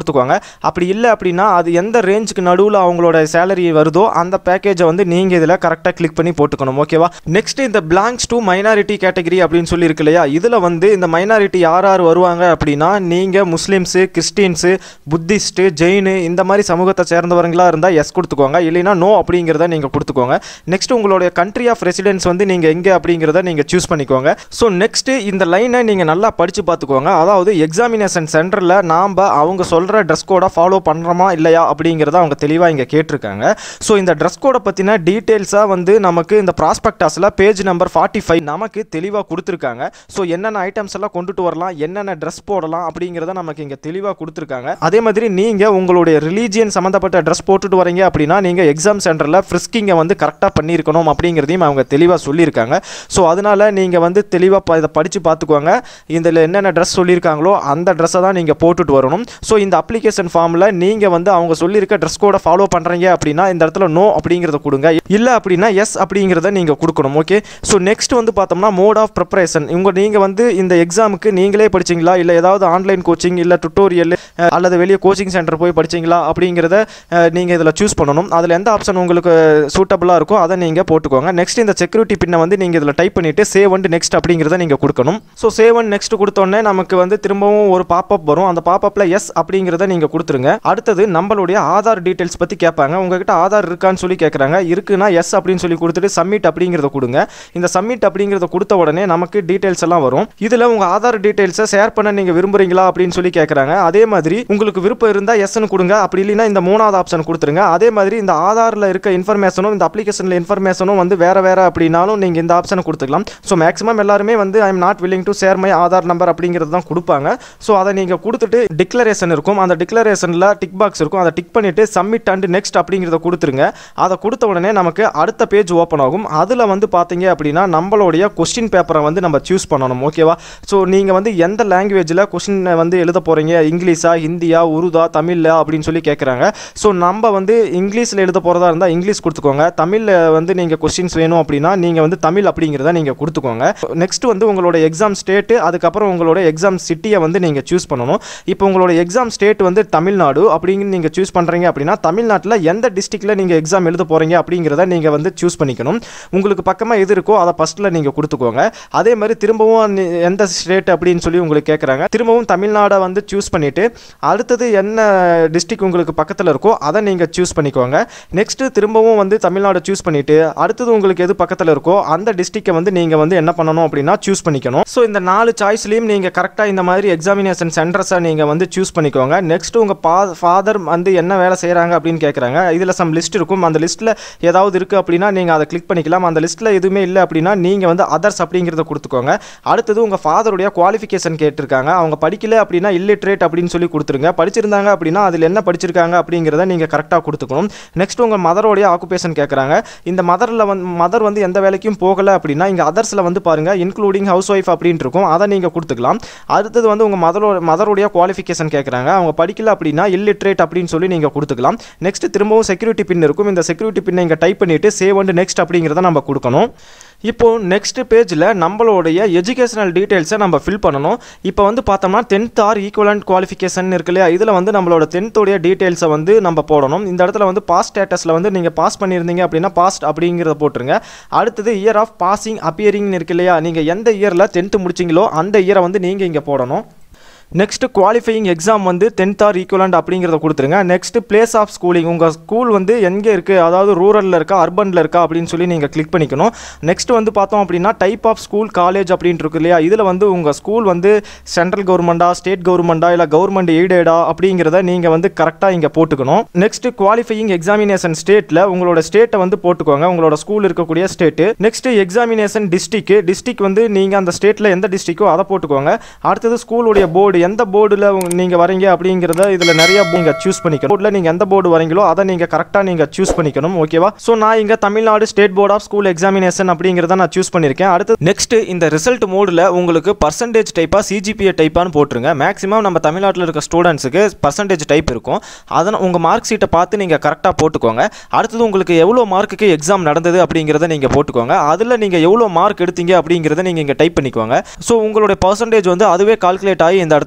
கொடுத்துக்கோங்க அப்படி இல்லை அப்படின்னா அது எந்த ரேஞ்சுக்கு நடுவில் அவங்களோட சேலரி வருதோ அந்த பேக்கேஜை வந்து நீங்கள் இதில் கரெக்டாக கிளிக் பண்ணி போட்டுக்கணும் ஓகேவா நெக்ஸ்ட் இந்த பிளாங்க்ஸ் டு மைனாரிட்டி கேட்டகரி அப்படின்னு சொல்லி இருக்கு இல்லையா இதில் வந்து இந்த மைனாரிட்டி யார் யார் வருவாங்க அப்படின்னா நீங்கள் முஸ்லீம்ஸு கிறிஸ்டின்ஸு புத்திஸ்ட்டு ஜெயினு இந்த மாதிரி சமூகத்தை சேர்ந்தவர்களாக இருந்தால் எஸ் கொடுத்துக்கோங்க இல்லைன்னா நோ அப்படிங்கிறத நீங்கள் கொடுத்துக்கோங்க நெக்ஸ்ட் உங்களுடைய கண்ட்ரி ஆஃப் ரெசிடென்ஸ் வந்து நீங்கள் எங்கே அப்படிங்கிறத நீங்கள் சூஸ் பண்ணிக்கோங்க ஸோ நெக்ஸ்ட்டு இந்த லைனை நீங்கள் நல்லா படித்து பார்த்துக்கோங்க அதாவது எக்ஸாமினேஷன் சென்டரில் நாம் அவங்க சொல்கிற ட்ரெஸ் கோடை ஃபாலோ பண்ணுறோமா இல்லையா அப்படிங்கிறத அவங்க தெளிவாக இங்கே கேட்டிருக்காங்க ஸோ இந்த ட்ரெஸ் கோடை பற்றின டீட்டெயில்ஸாக வந்து நமக்கு இந்த ப்ராஸ்பெக்டாஸில் பேஜ் நம்பர் ஃபார்ட்டி ஃபைவ் நமக்கு தெளிவாக கொடுத்துருக்காங்க ஸோ என்னென்ன ஐட்டம்ஸ் எல்லாம் கொண்டுட்டு வரலாம் என்னென்ன ட்ரெஸ் போடலாம் அப்படிங்கிறத நமக்கு இங்கே தெளிவாக கொடுத்துருக்காங்க அதே மாதிரி நீங்கள் உங்களுடைய ரிலீஜியன் சம்மந்தப்பட்ட ட்ரெஸ் போட்டுட்டு வரீங்க அப்படின்னா நீங்கள் எக்ஸாம் சென்டரில் ஃப்ரிஸ்கிங்கை வந்து கரெக்டாக பண்ணியிருக்கணும் அப்படிங்கிறதையும் அவங்க தெளிவாக சொல்லியிருக்காங்க ஸோ அதனால் நீங்கள் வந்து தெளிவாக இதை படித்து பார்த்துக்கோங்க இதில் என்னென்ன ட்ரெஸ் சொல்லியிருக்காங்களோ அந்த ட்ரெஸ்ஸை தான் நீங்கள் போட்டுட்டு வரணும் ஸோ இந்த அப்ளிகேஷன் ஃபார்மில் நீங்கள் வந்து அவங்க சொல்லியிருக்க ட்ரெஸ் கோடை ஃபாலோ பண்ணுறீங்க அப்படின்னா இந்த இடத்துல நோ அப்படிங்கிறத கொடுங்க இல்லை அப்படின்னா எஸ் அப்படிங்கிறத நீங்கள் கொடுக்கணும் ஓகே ஸோ நெக்ஸ்ட் வந்து பார்த்தோம்னா மோட் ஆஃப் ப்ரிப்பரேஷன் உங்கள் நீங்கள் வந்து இந்த எக்ஸாமுக்கு நீங்களே படிச்சீங்களா இல்லை ஏதாவது ஆன்லைன் கோச்சிங் இல்லை டுட்டோரியல் அல்லது வெளியே கோச்சிங் சென்டர் போய் படிச்சீங்களா அப்படிங்கிறத நீங்கள் இதில் சூஸ் பண்ணணும் அதில் எந்த ஆப்ஷன் உங்களுக்கு சூட்டபுளாக இருக்கோ அதை நீங்கள் போட்டுக்கோங்க நெக்ஸ்ட் இந்த செக்யூரிட்டி பின்னை வந்து நீங்கள் இதில் டைப் பண்ணிவிட்டு சேவ் அண்ட் நெக்ஸ்ட் அப்படிங்கிறத நீங்கள் கொடுக்கணும் ஸோ சேவ் அண்ட் நெக்ஸ்ட் கொடுத்தோன்னே நமக்கு வந்து திரும்பவும் ஒரு பாப்அப் வரும் அந்த பாப்அப்பில் எஸ் அப்படிங்கிறத நீங்கள் கொடுத்துருங்க அடுத்தது நம்மளுடைய ஆதார் டீட்டெயில்ஸ் பற்றி கேட்பாங்க உங்ககிட்ட ஆதார் இருக்கான்னு சொல்லி கேட்குறாங்க இருக்குன்னா எஸ் அப்படின்னு சொல்லி கொடுத்துட்டு சப்மிட் அப்படிங்கிறத கொடுங்க இந்த சப்மிட் அப்படிங்கிறத கொடுத்த உடனே நமக்கு டீட்டெயில்ஸ் எல்லாம் வரும் இதில் உங்கள் ஆதார் டீட்டெயில்ஸை ஷேர் பண்ண நீங்கள் விரும்புறீங்களா அப்படின்னு சொல்லி கேட்குறாங்க அதே மாதிரி உங்களுக்கு விருப்பம் இருந்தால் எஸ்ன்னு கொடுங்க அப்படி இல்லைன்னா இந்த மூணாவது ஆப்ஷன் கொடுத்துருங்க அதே மாதிரி இந்த ஆதாரில் இருக்க இன்ஃபர்மேஷனும் இந்த அப்ளிகேஷனில் இன்ஃபர்மேஷனும் வந்து வேறு வேறு அப்படின்னாலும் நீங்கள் இந்த ஆப்ஷனை கொடுத்துக்கலாம் ஸோ மேக்ஸிமம் எல்லாருமே வந்து I am not willing to share my Aadhaar number அப்படிங்கிறது தான் கொடுப்பாங்க ஸோ அதை நீங்கள் கொடுத்துட்டு டிக்ளரேஷன் இருக்கும் அந்த டிக்ளரேஷனில் டிக் பாக்ஸ் இருக்கும் அதை டிக் பண்ணிவிட்டு சப்மிட் அண்ட் நெக்ஸ்ட் அப்படிங்கிறத கொடுத்துருங்க அதை கொடுத்த உடனே நமக்கு அடுத்த பேஜ் ஓப்பன் ஆகும் அதில் வந்து பார்த்தீங்க அப்படின்னா நம்மளுடைய கொஸ்டின் பேப்பரை வந்து நம்ம சூஸ் பண்ணணும் ஓகேவா ஸோ நீங்கள் வந்து எந்த லாங்குவேஜில் கொஸ்டின் வந்து எழுத போகிறீங்க இங்கிலீஷா ஹிந்தியா உருதா தமிழா அப்படின்னு சொல்லி கேட்குறாங்க ஸோ நம்ம வந்து இங்கிலீஷில் எழுத போகிறதா இருந்தால் இங்கிலீஷ் கொடுத்துக்கோங்க தமிழில் வந்து நீங்கள் கொஸ்டின்ஸ் வேணும் அப்படின்னா நீங்கள் வந்து தமிழ் அப்படிங்கிறத நீங்கள் கொடுத்துக்கோங்க நெக்ஸ்ட் வந்து உங்களோட எக்ஸாம் ஸ்டேட்டு அதுக்கப்புறம் உங்களோட எக்ஸாம் சிட்டியை வந்து நீங்கள் சூஸ் பண்ணணும் இப்போ உங்களோட எக்ஸாம் ஸ்டேட் வந்து தமிழ்நாடு அப்படின்னு நீங்கள் சூஸ் பண்ணுறீங்க அப்படின்னா தமிழ்நாட்டில் எந்த டிஸ்ட்ரிக்டில் நீங்கள் எக்ஸாம் எழுத போகிறீங்க அப்படிங்கிறத நீங்கள் வந்து சூஸ் பண்ணிக்கணும் உங்களுக்கு பக்கமாக எது இருக்கோ அதை ஃபஸ்ட்டில் நீங்கள் கொடுத்துக்கோங்க அதே மாதிரி திரும்பவும் நீ- எந்த ஸ்டேட் அப்படின்னு சொல்லி உங்களுக்கு கேட்குறாங்க திரும்பவும் தமிழ்நாடை வந்து சூஸ் பண்ணிவிட்டு அடுத்தது என்ன டிஸ்ட்ரிக்ட் உங்களுக்கு பக்கத்தில் இருக்கோ அதை நீங்கள் சூஸ் பண்ணிக்கோங்க நெக்ஸ்ட்டு திரும்பவும் வந்து தமிழ்நாடு சூஸ் பண்ணிவிட்டு அடுத்தது உங்களுக்கு எது பக்கத்தில் இருக்கோ அந்த டிஸ்ட்ரிக்டை வந்து நீங்கள் வந்து என்ன பண்ணணும் அப்படின்னா சூஸ் பண்ணிக்கணும் ஸோ இந்த நாலு சாய்ஸ்லையும் நீங்கள் கரெக்டாக இந்த மாதிரி எக்ஸாமினேஷன் சென்டர்ஸை நீங்கள் வந்து சூஸ் பண்ணிக்கோங்க நெக்ஸ்ட் உங்கள் பா ஃபாதர் வந்து என்ன வேலை செய்கிறாங்க அப்படின்னு கேட்குறாங்க இதில் சம் லிஸ்ட் இருக்கும் அந்த லிஸ்ட்டில் ஏதாவது இருக்குது அப்படின்னா நீங்கள் அதை கிளிக் பண்ணிக்கலாம் அந்த லிஸ்ட்டில் எதுவுமே இல்லை அப்படின்னா நீங்கள் வந்து அதர்ஸ் அப்படிங்கிறத கொடுத்துக்கோங்க அடுத்தது உங்கள் ஃபாதருடைய குவாலிஃபிகேஷன் கேட்டிருக்காங்க அவங்க படிக்கல அப்படின்னா இல்லிட்ரேட் அப்படின்னு சொல்லி கொடுத்துருங்க படிச்சிருந்தாங்க அப்படின்னா அதில் என்ன படிச்சிருக்காங்க அப்படிங்கிறத நீங்கள் கரெக்டாக கொடுத்துக்கணும் நெக்ஸ்ட் உங்கள் மதரோடைய ஆக்குபேஷன் கேட்குறாங்க இந்த மதரில் வந்து மதர் வந்து எந்த வேலைக்கும் போகலை அப்படின்னா இங்கே அதர்ஸில் வந்து பாருங்கள் இன்க்ளூடிங் ஹவுஸ் ஒய்ஃப் அப்படின்ட்டு இருக்கும் அதை நீங்கள் கொடுத்துக்கலாம் அடுத்தது வந்து உங்கள் மதரோ மதருடைய குவாலிஃபிகேஷன் கேட்குறாங்க அவங்க படிக்கல அப்படின்னா இல்லிட்ரேட் அப்படின்னு சொல்லி நீங்கள் கொடுத்துக்கலாம் நெக்ஸ்ட் திரும்பவும் செக்யூரிட்டி பின் இருக்கும் இந்த செக்யூரிட்டி பின்னை இங்கே டைப் பண்ணிவிட்டு சேவ் அண்ட் நெக்ஸ்ட் அப்படிங்கிறத நம்ம கொடுக்கணும் இப்போ நெக்ஸ்ட் பேஜில் நம்மளுடைய எஜுகேஷனல் டீட்டெயில்ஸை நம்ம ஃபில் பண்ணணும் இப்போ வந்து பார்த்தோம்னா டென்த் ஆர் ஈக்குவலண்ட் குவாலிஃபிகேஷன் இருக்கு இல்லையா இதில் வந்து நம்மளோட டென்த்தோடைய டீட்டெயில்ஸை வந்து நம்ம போடணும் இந்த இடத்துல வந்து பாஸ் ஸ்டேட்டஸில் வந்து நீங்கள் பாஸ் பண்ணியிருந்தீங்க அப்படின்னா பாஸ்ட் அப்படிங்கிறத போட்டுருங்க அடுத்தது இயர் ஆஃப் பாசிங் அப்பியரிங்னு இருக்கு இல்லையா நீங்கள் எந்த இயரில் டென்த்து முடிச்சிங்களோ அந்த இயரை வந்து நீங்கள் இங்கே போடணும் நெக்ஸ்ட் குவாலிஃபையிங் எக்ஸாம் வந்து டென்த் ஆர் ஈக்குவலண்ட் அப்படிங்கிறத கொடுத்துருங்க நெக்ஸ்ட் பிளேஸ் ஆஃப் ஸ்கூலிங் உங்கள் ஸ்கூல் வந்து எங்கே இருக்குது அதாவது ரூரலில் இருக்கா அர்பனில் இருக்கா அப்படின்னு சொல்லி நீங்கள் கிளிக் பண்ணிக்கணும் நெக்ஸ்ட் வந்து பார்த்தோம் அப்படின்னா டைப் ஆஃப் ஸ்கூல் காலேஜ் அப்படின்ட்டு இருக்கு இல்லையா இதில் வந்து உங்கள் ஸ்கூல் வந்து சென்ட்ரல் கவர்மெண்ட்டா ஸ்டேட் கவர்மெண்ட்டா இல்லை கவர்மெண்ட் எய்டடா அப்படிங்கிறத நீங்கள் வந்து கரெக்டாக இங்கே போட்டுக்கணும் நெக்ஸ்ட் குவாலிஃபையிங் எக்ஸாமினேஷன் ஸ்டேட்டில் உங்களோட ஸ்டேட்டை வந்து போட்டுக்கோங்க உங்களோட ஸ்கூல் இருக்கக்கூடிய state next examination district district வந்து நீங்கள் அந்த ஸ்டேட்டில் எந்த டிஸ்ட்ரிக்கோ அதை போட்டுக்கோங்க அடுத்தது ஸ்கூலுடைய போர்டு எந்த போர்டில் நீங்கள் வரீங்க அப்படிங்கிறத இதில் நிறைய நீங்கள் சூஸ் பண்ணிக்கணும் போர்டில் நீங்கள் எந்த போர்டு வரீங்களோ அதை நீங்கள் கரெக்டாக நீங்கள் சூஸ் பண்ணிக்கணும் ஓகேவா ஸோ நான் இங்கே Tamil Nadu state board of school examination அப்படிங்கிறத நான் சூஸ் பண்ணியிருக்கேன் அடுத்து நெக்ஸ்ட் இந்த ரிசல்ட் மோடில் உங்களுக்கு பர்சன்டேஜ் டைப்பாக சிஜிபிஏ டைப்பான்னு போட்டுருங்க மேக்ஸிமம் நம்ம தமிழ்நாட்டில் இருக்க ஸ்டூடெண்ட்ஸுக்கு பர்சன்டேஜ் டைப் இருக்கும் அதனால் உங்கள் மார்க் ஷீட்டை பார்த்து நீங்கள் கரெக்டாக போட்டுக்கோங்க அடுத்தது உங்களுக்கு எவ்வளோ மார்க்குக்கு எக்ஸாம் நடந்தது அப்படிங்கிறத நீங்கள் போட்டுக்கோங்க அதில் நீங்கள் எவ்வளோ மார்க் எடுத்தீங்க அப்படிங்கிறத நீங்கள் இங்கே டைப் பண்ணிக்கோங்க ஸோ உங்களுடைய பர்சன்டேஜ் வந்து அதுவே கால்குலேட் ஆகி இந்த இடத்துல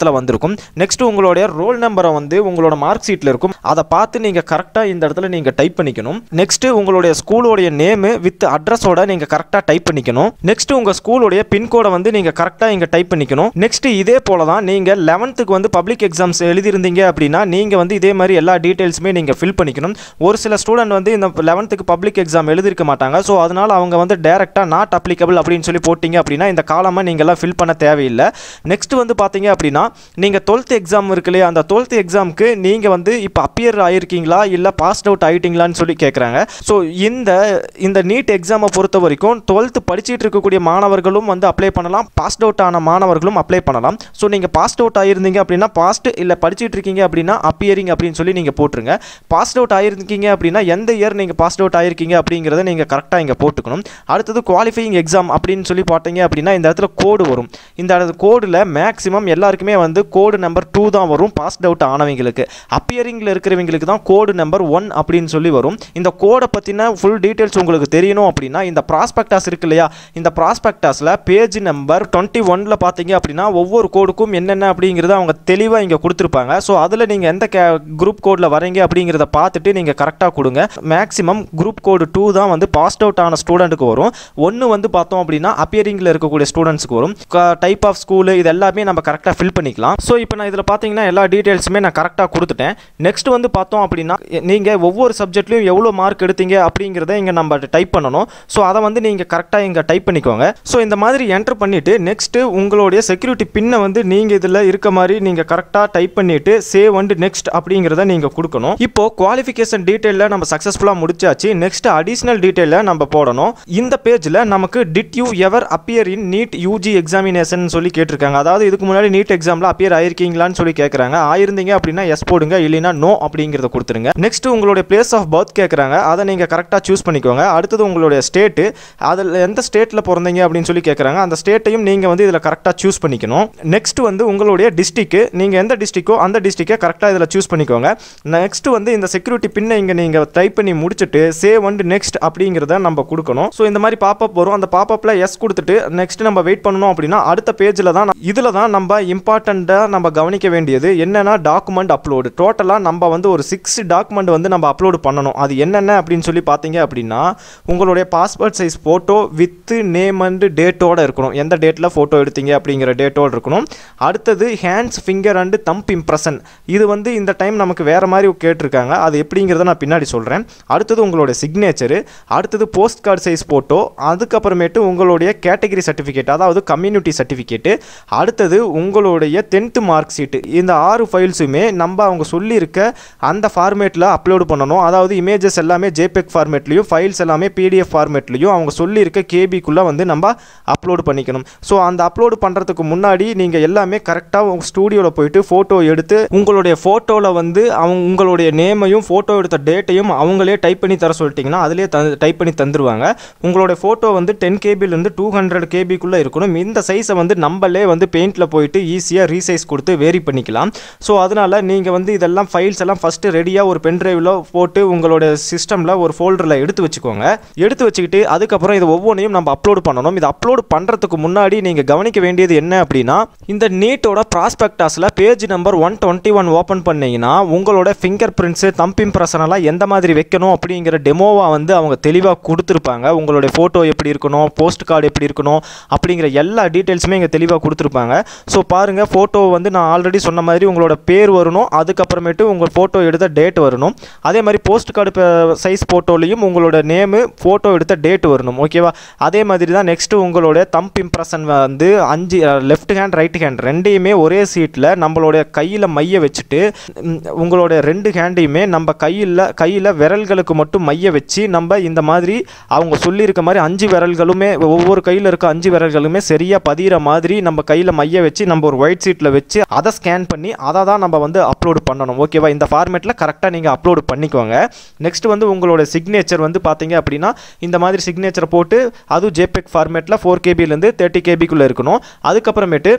இடத்துல வந்திருக்கும் நெக்ஸ்ட் உங்களுடைய ரோல் நம்பரை வந்து உங்களோட மார்க் ஷீட்டில் இருக்கும் அதை பார்த்து நீங்கள் கரெக்டாக இந்த இடத்துல நீங்கள் டைப் பண்ணிக்கணும் நெக்ஸ்ட் உங்களுடைய ஸ்கூலோடைய நேமு வித் அட்ரஸோட நீங்கள் கரெக்டாக டைப் பண்ணிக்கணும் நெக்ஸ்ட் உங்கள் ஸ்கூலோடைய பின்கோடை வந்து நீங்கள் கரெக்டாக இங்கே டைப் பண்ணிக்கணும் நெக்ஸ்ட் இதே போல தான் நீங்கள் லெவன்த்துக்கு வந்து பப்ளிக் எக்ஸாம்ஸ் எழுதியிருந்தீங்க அப்படின்னா நீங்கள் வந்து இதே மாதிரி எல்லா டீட்டெயில்ஸுமே நீங்கள் ஃபில் பண்ணிக்கணும் ஒரு சில ஸ்டூடெண்ட் வந்து இந்த லெவன்த்துக்கு பப்ளிக் எக்ஸாம் எழுதிருக்க மாட்டாங்க ஸோ அதனால் அவங்க வந்து டேரெக்டாக நாட் அப்ளிகபிள் அப்படின்னு சொல்லி போட்டிங்க அப்படின்னா இந்த காலமாக நீங்கள்லாம் ஃபில் பண்ண தேவையில்லை நெக்ஸ்ட் வந்து பார்த்தீங்க அப்படின்னா நீங்கள் டுவெல்த் எக்ஸாம் இருக்கு இல்லையா அந்த டுவெல்த் எக்ஸாமுக்கு நீங்கள் வந்து இப்போ அப்பியர் ஆயிருக்கீங்களா இல்லை பாஸ்ட் அவுட் ஆகிட்டீங்களான்னு சொல்லி கேட்குறாங்க ஸோ இந்த இந்த நீட் எக்ஸாமை பொறுத்த வரைக்கும் டுவெல்த் படிச்சிட்டு இருக்கக்கூடிய மாணவர்களும் வந்து அப்ளை பண்ணலாம் பாஸ்ட் அவுட் ஆன மாணவர்களும் அப்ளை பண்ணலாம் ஸோ நீங்கள் பாஸ்ட் அவுட் ஆயிருந்தீங்க அப்படின்னா பாஸ்ட் இல்லை படிச்சிட்டு இருக்கீங்க அப்படின்னா அப்பியரிங் அப்படின்னு சொல்லி நீங்கள் போட்டுருங்க பாஸ்ட் அவுட் ஆயிருக்கீங்க அப்படின்னா எந்த இயர் நீங்கள் பாஸ்ட் அவுட் ஆயிருக்கீங்க அப்படிங்கிறத நீங்கள் கரெக்டாக இங்கே போட்டுக்கணும் அடுத்தது குவாலிஃபையிங் எக்ஸாம் அப்படின்னு சொல்லி பார்த்தீங்க அப்படின்னா இந்த இடத்துல கோடு வரும் இந்த கோடில் மேக்ஸிமம் எல்லாருக்குமே வந்து கோடு நம்பர் டூ தான் வரும் பாஸ்ட் அவுட் ஆனவங்களுக்கு அப்பியரிங்கில் இருக்கிறவங்களுக்கு தான் கோடு நம்பர் ஒன் அப்படின்னு சொல்லி வரும் இந்த கோடை பற்றின ஃபுல் டீட்டெயில்ஸ் உங்களுக்கு தெரியணும் அப்படின்னா இந்த ப்ராஸ்பெக்டாஸ் இருக்கு இல்லையா இந்த ப்ராஸ்பெக்டாஸில் பேஜ் நம்பர் டுவெண்ட்டி ஒனில் பார்த்தீங்க அப்படின்னா ஒவ்வொரு கோடுக்கும் என்னென்ன அப்படிங்கிறத அவங்க தெளிவாக இங்கே கொடுத்துருப்பாங்க ஸோ அதில் நீங்கள் எந்த கே குரூப் கோடில் வரீங்க அப்படிங்கிறத பார்த்துட்டு நீங்கள் கரெக்டாக கொடுங்க மேக்ஸிமம் குரூப் கோடு டூ தான் வந்து பாஸ்ட் அவுட் ஆன ஸ்டூடெண்ட்டுக்கு வரும் ஒன்று வந்து பார்த்தோம் அப்படின்னா அப்பியரிங்கில் இருக்கக்கூடிய ஸ்டூடெண்ட்ஸ்க்கு வரும் டைப் ஆஃப் ஸ்கூலு இது எல்லாமே நம்ம கரெக்டாக ஃபில் பண்ணிக்கலாம் ஸோ இப்போ நான் இதில் பார்த்தீங்கன்னா எல்லா டீட்டெயில்ஸுமே நான் கரெக்டாக கொடுத்துட்டேன் நெக்ஸ்ட் வந்து பார்த்தோம் அப்படின்னா நீங்கள் ஒவ்வொரு சப்ஜெக்ட்லையும் எவ்வளோ மார்க் எடுத்தீங்க அப்படிங்கிறத இங்கே நம்ம டைப் பண்ணணும் ஸோ அதை வந்து நீங்கள் கரெக்டாக இங்கே டைப் பண்ணிக்கோங்க ஸோ இந்த மாதிரி என்டர் பண்ணிவிட்டு நெக்ஸ்ட்டு உங்களுடைய செக்யூரிட்டி பின்னை வந்து நீங்கள் இதில் இருக்க மாதிரி நீங்கள் கரெக்டாக டைப் பண்ணிவிட்டு சேவ் அண்ட் நெக்ஸ்ட் அப்படிங்கிறத நீங்கள் கொடுக்கணும் இப்போ குவாலிஃபிகேஷன் டீட்டெயிலில் நம்ம சக்ஸஸ்ஃபுல்லாக முடிச்சாச்சு நெக்ஸ்ட் அடிஷ்னல் டீட்டெயிலில் நம்ம போடணும் இந்த பேஜில் நமக்கு did you ever appear in NEET UG examination சொல்லி கேட்டிருக்காங்க அதாவது இதுக்கு முன்னாடி நீட் எக்ஸாமில் அப்பியர் ஆயிருக்கீங்களான்னு சொல்லி கேட்குறாங்க ஆயிருந்தீங்க அப்படின்னா எஸ் போடுங்க இல்லைன்னா நோ அப்படிங்கிறத கொடுத்துருங்க நெக்ஸ்ட் உங்களுடைய பிளேஸ் ஆஃப் பர்த் கேட்குறாங்க அதை நீங்கள் கரெக்டாக சூஸ் பண்ணிக்கோங்க அடுத்தது உங்களுடைய ஸ்டேட்டு அதில் எந்த ஸ்டேட்டில் பிறந்தீங்க அப்படின்னு சொல்லி கேட்குறாங்க அந்த ஸ்டேட்டையும் நீங்கள் வந்து இதில் கரெக்டாக சூஸ் பண்ணிக்கணும் நெக்ஸ்ட் வந்து உங்களுடைய டிஸ்ட்ரிக்கு நீங்கள் எந்த டிஸ்ட்ரிக்கோ அந்த டிஸ்ட்ரிக்கை கரெக்டாக இதில் சூஸ் பண்ணிக்கோங்க நெக்ஸ்ட் வந்து இந்த செக்யூரிட்டி பின்னை இங்கே நீங்கள் டைப் பண்ணி முடிச்சுட்டு சேவ் அண்ட் நெக்ஸ்ட் அப்படிங்கிறத நம்ம கொடுக்கணும் ஸோ இந்த மாதிரி பாப்பப் வரும் அந்த பாப்பப்பில் எஸ் கொடுத்துட்டு நெக்ஸ்ட் நம்ம வெயிட் பண்ணணும் அப்படின்னா அடுத்த பேஜில் தான் இதில் தான் நம்ம இம்பார்ட்டண்ட்டாக நம்ம கவனிக்க வேண்டியது என்னென்னா டாக்குமெண்ட் அப்லோடு டோட்டலாக நம்ம வந்து ஒரு சிக்ஸ் டாக்குமெண்ட் வந்து நம்ம அப்லோடு பண்ணணும் அது என்னென்ன அப்படின்னு சொல்லி பார்த்தீங்க அப்படின்னா உங்களுடைய passport size photo with name and டேட்டோட இருக்கணும் எந்த டேட்டில் ஃபோட்டோ எடுத்தீங்க அப்படிங்கிற டேட்டோடு இருக்கணும் அடுத்தது hands finger and thumb impression இது வந்து இந்த டைம் நமக்கு வேறு மாதிரி கேட்டிருக்காங்க அது எப்படிங்கிறத நான் பின்னாடி சொல்கிறேன் அடுத்தது உங்களுடைய சிக்னேச்சரு அடுத்தது போஸ்ட் கார்டு சைஸ் ஃபோட்டோ அதுக்கப்புறமேட்டு உங்களுடைய கேட்டகரி சர்டிஃபிகேட் அதாவது கம்யூனிட்டி சர்டிஃபிகேட்டு அடுத்தது உங்களுடைய டென்த்து மார்க் ஷீட்டு இந்த ஆறு ஃபைல்ஸுமே நம்ம அவங்க சொல்லியிருக்க அந்த ஃபார்மேட்டில் அப்லோடு பண்ணணும் அதாவது இமேஜஸ் எல்லாமே ஜேபெக் ஃபார்மேட்லேயும் ஃபைல்ஸ் எல்லாமே பிடிஎஃப் ஃபார்மேட்லேயும் அவங்க சொல்லியிருக்க கேபிக்குள்ளே வந்து நம்ம அப்லோடு பண்ணிக்கணும் ஸோ அந்த அப்லோடு பண்ணுறதுக்கு முன்னாடி நீங்கள் எல்லாமே கரெக்டாக உங்கள் ஸ்டூடியோவில் போயிட்டு ஃபோட்டோ எடுத்து உங்களுடைய ஃபோட்டோவில் வந்து அவங்க உங்களுடைய நேமையும் ஃபோட்டோ எடுத்த டேட்டையும் அவங்களே டைப் பண்ணி தர சொல்லிட்டிங்கன்னா அதிலே த டைப் பண்ணி தந்துருவாங்க உங்களுடைய ஃபோட்டோ வந்து டென் கேபிலேருந்து டூ ஹண்ட்ரட் கேபிக்குள்ளே இருக்கணும் இந்த சைஸை வந்து நம்மளே வந்து பெயிண்டில் போயிட்டு ஈஸியாக ரீசைஸ் கொடுத்து வேரி பண்ணிக்கலாம் ஸோ அதனால் நீங்கள் வந்து இதெல்லாம் ஃபைல்ஸ் எல்லாம் ஃபஸ்ட்டு ரெடியாக ஒரு பென் ட்ரைவில் போட்டு உங்களோட சிஸ்டமில் ஒரு ஃபோல்டரில் எடுத்து வச்சுக்கோங்க எடுத்து வச்சுக்கிட்டு அதுக்கப்புறம் இது ஒவ்வொன்றையும் நம்ம அப்லோடு பண்ணணும் இது அப்லோடு பண்ணுறதுக்கு முன்னாடி நீங்கள் கவனிக்க வேண்டியது என்ன அப்படின்னா இந்த நீட்டோட ப்ராஸ்பெக்டாஸில் page number one twenty one open பண்ணீங்கன்னா உங்களோட ஃபிங்கர் பிரிண்ட்ஸு தம்ப் இம்ப்ரெஷன் எல்லாம் எந்த மாதிரி வைக்கணும் அப்படிங்கிற டெமோவாக வந்து அவங்க தெளிவாக கொடுத்துருப்பாங்க உங்களுடைய ஃபோட்டோ எப்படி இருக்கணும் போஸ்ட் கார்டு எப்படி இருக்கணும் அப்படிங்கிற எல்லா டீட்டெயில்ஸுமே இங்கே தெளிவாக கொடுத்துருப்பாங்க ஸோ பாருங்கள் ஃபோட்டோ வந்து நான் ஆல்ரெடி சொன்ன மாதிரி உங்களோட பேர் வரணும் அதுக்கப்புறமேட்டு உங்கள் ஃபோட்டோ எடுத்த டேட் வரணும் அதே மாதிரி போஸ்ட் கார்டு சைஸ் ஃபோட்டோலையும் உங்களோட நேமு ஃபோட்டோ எடுத்த டேட் வரணும் ஓகேவா அதே மாதிரி தான் நெக்ஸ்ட்டு உங்களோட தம்ப் இம்ப்ரெஷன் வந்து அஞ்சு லெஃப்ட் ஹேண்ட் ரைட் ஹேண்ட் ரெண்டையுமே ஒரே சீட்டில் நம்மளுடைய கையில் மைய வச்சுட்டு ம், உங்களோட ரெண்டு ஹேண்டையுமே நம்ம கையில் கையில் விரல்களுக்கு மட்டும் மைய வச்சு நம்ம இந்த மாதிரி அவங்க சொல்லியிருக்க மாதிரி அஞ்சு விரல்களுமே ஒவ்வொரு கையில் இருக்க அஞ்சு விரல்களுமே சரியாக பதிகிற மாதிரி நம்ம கையில் மைய வச்சு நம்ம ஒரு ஒயிட் சீட்டில் வச்சு அதை ஸ்கேன் பண்ணி அதை தான் நம்ம வந்து அப்லோடு பண்ணணும் ஓகேவா இந்த ஃபார்மேட்டில் கரெக்டாக நீங்கள் அப்லோடு பண்ணிக்கோங்க நெக்ஸ்ட் வந்து உங்களோட சிக்னேச்சர் வந்து பார்த்தீங்க அப்படின்னா இந்த மாதிரி சிக்னேச்சரை போட்டு அதுவும் ஜேபெக் ஃபார்மேட்டில் ஃபோர் கேபிலேருந்து தேர்ட்டி கேபிக்குள்ளே இருக்கணும் அதுக்கப்புறமேட்டு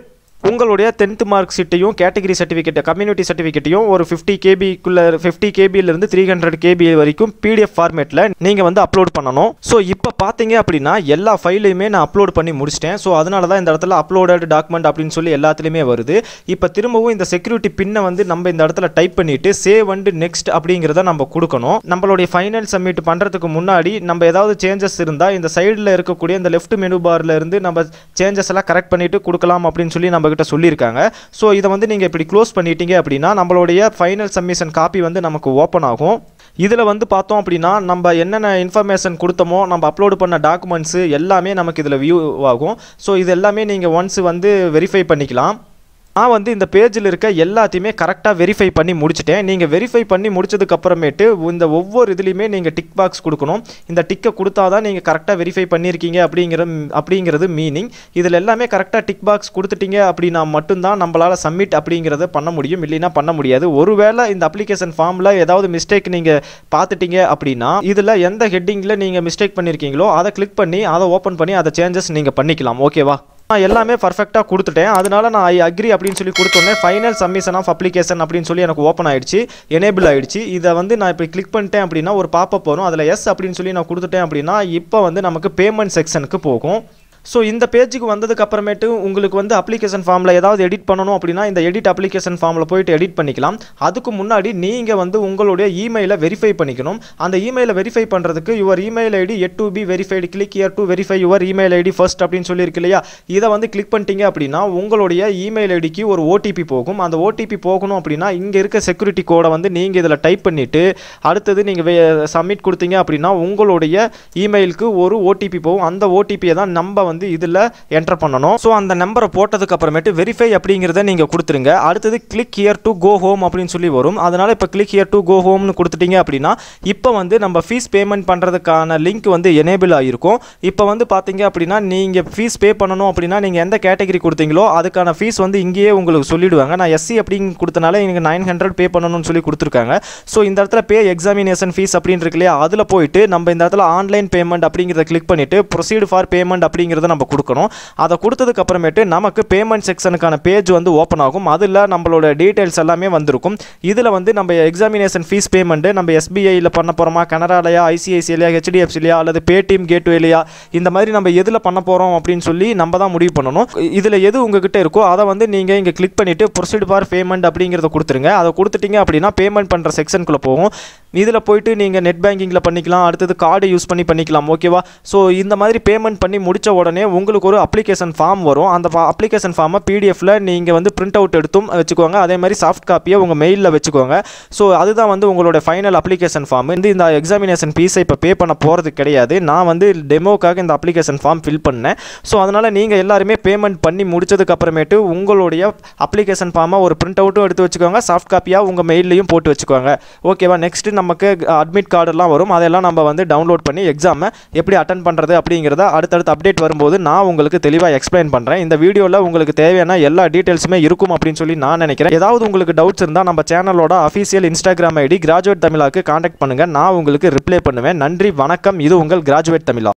உங்களுடைய டென்த் மார்க் ஷீட்டையும் கேட்டகரி சர்டிஃபிகேட் கம்யூனிட்டி சர்டிஃபிகேட்டையும் ஒரு ஃபிஃப்டி கேபிக்குள்ள ஃபிஃப்டி கேபியிலிருந்து த்ரீ ஹண்ட்ரட் கேபி வரைக்கும் பிடிஎஃப் ஃபார்மேட்டில் நீங்கள் வந்து அப்லோட் பண்ணணும் ஸோ இப்போ பார்த்தீங்க அப்படின்னா எல்லா ஃபைலையுமே நான் அப்லோட் பண்ணி முடிச்சிட்டேன் ஸோ அதனால தான் இந்த இடத்துல அப்லோடட் டாக்குமெண்ட் அப்படின்னு சொல்லி எல்லாத்துலேயுமே வருது இப்போ திரும்பவும் இந்த செக்யூரிட்டி பின்னை வந்து நம்ம இந்த இடத்துல டைப் பண்ணிட்டு சேவ் அண்ட் நெக்ஸ்ட் அப்படிங்கிறத நம்ம கொடுக்கணும் நம்மளுடைய ஃபைனல் சப்மிட் பண்ணுறதுக்கு முன்னாடி நம்ம ஏதாவது சேஞ்சஸ் இருந்தால் இந்த சைடில் இருக்கக்கூடிய இந்த லெஃப்ட் மெனு பார்ல இருந்து நம்ம சேஞ்சஸ் எல்லாம் கரெக்ட் பண்ணிட்டு கொடுக்கலாம் அப்படின்னு சொல்லி நம்ம கிட்ட சொல்லியிருக்காங்க ஸோ இதை வந்து நீங்கள் இப்படி க்ளோஸ் பண்ணிட்டீங்க அப்படின்னா நம்மளுடைய ஃபைனல் சப்மிஷன் காப்பி வந்து நமக்கு ஓப்பன் ஆகும் இதில் வந்து பார்த்தோம் அப்படின்னா நம்ம என்னென்ன இன்ஃபர்மேஷன் கொடுத்தோமோ நம்ம அப்லோடு பண்ண டாக்குமெண்ட்ஸு எல்லாமே நமக்கு இதில் வியூ ஆகும் ஸோ இது எல்லாமே நீங்கள் ஒன்ஸ் வந்து வெரிஃபை பண்ணிக்கலாம் நான் வந்து இந்த பேஜில் இருக்க எல்லாத்தையுமே கரெக்டாக வெரிஃபை பண்ணி முடிச்சிட்டேன் நீங்கள் வெரிஃபை பண்ணி முடிச்சதுக்கு அப்புறமேட்டு இந்த ஒவ்வொரு இதுலேயுமே நீங்கள் டிக் பாக்ஸ் கொடுக்கணும் இந்த டிக்கை கொடுத்தா தான் நீங்கள் கரெக்டாக வெரிஃபை பண்ணியிருக்கீங்க அப்படிங்கிற அப்படிங்கிறது மீனிங் இதில் எல்லாமே கரெக்டாக டிக் பாக்ஸ் கொடுத்துட்டீங்க அப்படின்னா மட்டும்தான் நம்மளால் சப்மிட் அப்படிங்கிறத பண்ண முடியும் இல்லைன்னா பண்ண முடியாது ஒருவேளை இந்த அப்ளிகேஷன் ஃபார்மில் ஏதாவது மிஸ்டேக் நீங்கள் பார்த்துட்டீங்க அப்படின்னா இதில் எந்த ஹெட்டிங்கில் நீங்கள் மிஸ்டேக் பண்ணியிருக்கீங்களோ அதை கிளிக் பண்ணி அதை ஓப்பன் பண்ணி அதை சேஞ்சஸ் நீங்கள் பண்ணிக்கலாம் ஓகேவா நான் எல்லாமே பர்ஃபெக்டாக கொடுத்துட்டேன் அதனால நான் ஐ அக்ரி அப்படின்னு சொல்லி கொடுத்தோன்னே ஃபைனல் சப்மிஷன் ஆஃப் அப்ளிகேஷன் அப்படின்னு சொல்லி எனக்கு ஓப்பன் ஆயிடுச்சு எனேபிள் ஆயிடுச்சு இதை வந்து நான் இப்போ கிளிக் பண்ணிட்டேன் அப்படின்னா ஒரு பாப்பப் வரும் அதில் எஸ் அப்படின்னு சொல்லி நான் கொடுத்துட்டேன் அப்படின்னா இப்போ வந்து நமக்கு பேமெண்ட் செக்ஷனுக்கு போகும் ஸோ இந்த பேஜுக்கு வந்ததுக்கு அப்புறமேட்டு உங்களுக்கு வந்து அப்ளிகேஷன் ஃபார்மில் ஏதாவது எடிட் பண்ணணும் அப்படின்னா இந்த எடிட் அப்ளிகேஷன் ஃபார்மில் போயிட்டு எடிட் பண்ணிக்கலாம் அதுக்கு முன்னாடி நீங்கள் வந்து உங்களுடைய இமெயிலை வெரிஃபை பண்ணிக்கணும் அந்த இமெயிலை வெரிஃபை பண்ணுறதுக்கு your email ID at to be verified click here to verify your email ID first அப்படின்னு சொல்லியிருக்கு இல்லையா இதை வந்து கிளிக் பண்ணிட்டீங்க அப்படின்னா உங்களுடைய இமெயில் ஐடிக்கு ஒரு ஓடிபி போகும் அந்த ஓடிபி போகணும் அப்படின்னா இங்கே இருக்க செக்யூரிட்டி கோடை வந்து நீங்கள் இதில் டைப் பண்ணிவிட்டு அடுத்தது நீங்கள் சப்மிட் கொடுத்தீங்க அப்படின்னா உங்களுடைய இமெயிலுக்கு ஒரு ஓடிபி போகும் அந்த ஓடிபியை தான் நம்ம வந்து இதில் என்டர் பண்ணணும் ஸோ அந்த நம்பரை போட்டதுக்கு அப்புறமேட்டு வெரிஃபை அப்படிங்கிறத நீங்கள் கொடுத்துருங்க அடுத்தது click here to go home அப்படின்னு சொல்லி வரும் அதனால் இப்போ கிளிக் ஹியர் டு கோ ஹோம்னு கொடுத்துட்டீங்க அப்படின்னா இப்போ வந்து நம்ம ஃபீஸ் பேமெண்ட் பண்ணுறதுக்கான லிங்க் வந்து எனேபிள் ஆகிருக்கும் இப்போ வந்து பார்த்தீங்க அப்படின்னா நீங்கள் ஃபீஸ் பே பண்ணணும் அப்படின்னா நீங்கள் எந்த கேட்டகரி கொடுத்தீங்களோ அதுக்கான ஃபீஸ் வந்து இங்கேயே உங்களுக்கு சொல்லிடுவாங்க நான் எஸ்சி அப்படின்னு கொடுத்தனால எனக்கு நைன் ஹண்ட்ரட் பே பண்ணணும்னு சொல்லி கொடுத்துருக்காங்க ஸோ இந்த இடத்துல பே எக்ஸாமினேஷன் ஃபீஸ் அப்படின்னு இருக்கு இல்லையா அதில் போயிட்டு நம்ம இந்த இடத்துல ஆன்லைன் பேமெண்ட் அப்படிங்கிறத கிளிக் பண்ணிவிட்டு ப்ரொசீடு ஃபார் பேமெண்ட் அப்படிங்கிறத நம்ம கொடுக்கணும் அதை கொடுத்ததுக்கு அப்புறமேட்டு நமக்கு பேமெண்ட் செக்ஷனுக்கான பேஜ் வந்து ஓப்பன் ஆகும் அதில் நம்மளோட டீட்டெயில்ஸ் எல்லாமே வந்திருக்கும் இதில் வந்து நம்ம எக்ஸாமினேஷன் ஃபீஸ் பேமெண்ட்டு நம்ம எஸ்பிஐயில் பண்ண போகிறோமா கனராலையா ஐசிஐசிஐலையா ஹெச்டிஎஃப்சிலையா அல்லது பேடிஎம் கேட்வேலையா இந்த மாதிரி நம்ம எதில் பண்ண போகிறோம் அப்படின்னு சொல்லி நம்ம தான் முடிவு பண்ணணும் இதில் எது உங்ககிட்ட இருக்கோ அதை வந்து நீங்கள் இங்கே கிளிக் பண்ணிவிட்டு ப்ரொசீட் ஃபார் பேமெண்ட் அப்படிங்கிறத கொடுத்துருங்க அதை கொடுத்துட்டீங்க அப்படின்னா பேமெண்ட் பண்ணுற செக்ஷனுக்குள்ளே போகும் இதில் போயிட்டு நீங்கள் நெட் பேங்கிங்கில் பண்ணிக்கலாம் அடுத்தது கார்டு யூஸ் பண்ணி பண்ணிக்கலாம் ஓகேவா ஸோ இந்த மாதிரி பேமெண்ட் பண்ணி முடித்த உடனே உங்களுக்கு ஒரு அப்ளிகேஷன் ஃபார்ம் வரும் அந்த அப்ளிகேஷன் ஃபார்மை பிடிஎஃபில் நீங்கள் வந்து பிரிண்ட் அவுட் எடுத்தும் வச்சுக்கோங்க அதே மாதிரி சாஃப்ட் காப்பியை உங்கள் மெயிலில் வச்சுக்கோங்க ஸோ அதுதான் வந்து உங்களோட ஃபைனல் அப்ளிகேஷன் ஃபார்ம் வந்து இந்த எக்ஸாமினேஷன் ஃபீஸை இப்போ பே பண்ண போகிறது கிடையாது நான் வந்து டெமோக்காக இந்த அப்ளிகேஷன் ஃபார்ம் ஃபில் பண்ணேன் ஸோ அதனால் நீங்கள் எல்லாருமே பேமெண்ட் பண்ணி முடிச்சதுக்கு அப்புறமேட்டு உங்களுடைய அப்ளிகேஷன் ஃபார்மை ஒரு பிரிண்ட் அவுட்டும் எடுத்து வச்சுக்கோங்க சாஃப்ட் காப்பியாக உங்கள் மெயிலையும் போட்டு வச்சுக்கோங்க ஓகேவா நெக்ஸ்ட்டு நமக்கு அட்மிட் கார்டெல்லாம் வரும் அதெல்லாம் நம்ம வந்து டவுன்லோட் பண்ணி எக்ஸாமை எப்படி அட்டன் பண்ணுறது அப்படிங்கிறத அடுத்தடுத்து அப்டேட் வரும்போது நான் உங்களுக்கு தெளிவாக எக்ஸ்பிளைன் பண்ணுறேன் இந்த வீடியோவில் உங்களுக்கு தேவையான எல்லா டீட்டெயில்ஸுமே இருக்கும் அப்படின்னு சொல்லி நான் நினைக்கிறேன் ஏதாவது உங்களுக்கு டவுட்ஸ் இருந்தால் நம்ம சேனலோட அஃபீஷியல் இன்ஸ்டாகிராம் ஐடி கிராஜுவேட் தமிழாக்கு காண்டாக்ட் பண்ணுங்கள் நான் உங்களுக்கு ரிப்ளை பண்ணுவேன் நன்றி வணக்கம் இது உங்கள் கிராஜுவேட் தமிழா